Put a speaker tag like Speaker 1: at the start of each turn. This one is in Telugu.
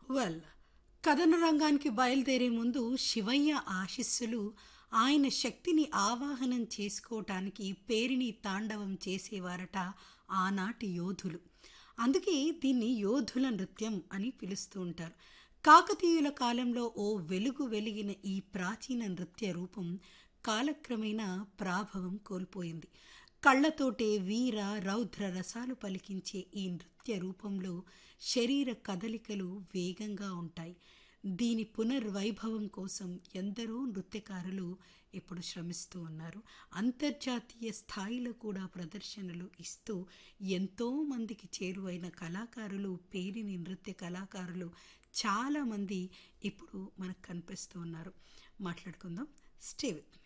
Speaker 1: వెల్ కథన రంగానికి బయలుదేరే ముందు శివయ్య ఆశీస్సులు ఆయన శక్తిని ఆవాహనం చేసుకోవటానికి పేరిని తాండవం చేసేవారట ఆనాటి యోధులు అందుకే దీన్ని యోధుల నృత్యం అని పిలుస్తూ ఉంటారు కాకతీయుల కాలంలో ఓ వెలుగు వెలిగిన ఈ ప్రాచీన నృత్య రూపం కాలక్రమేణా ప్రాభవం కోల్పోయింది కళ్ళతోటే వీర రౌద్ర రసాలు పలికించే ఈ నృత్య రూపంలో శరీర కదలికలు వేగంగా ఉంటాయి దీని పునర్వైభవం కోసం ఎందరో నృత్యకారులు ఇప్పుడు శ్రమిస్తూ ఉన్నారు అంతర్జాతీయ స్థాయిలో కూడా ప్రదర్శనలు ఇస్తూ ఎంతో మందికి చేరువైన కళాకారులు పేరిని నృత్య కళాకారులు చాలామంది ఇప్పుడు మనకు కనిపిస్తూ ఉన్నారు మాట్లాడుకుందాం స్టే విత్ మీ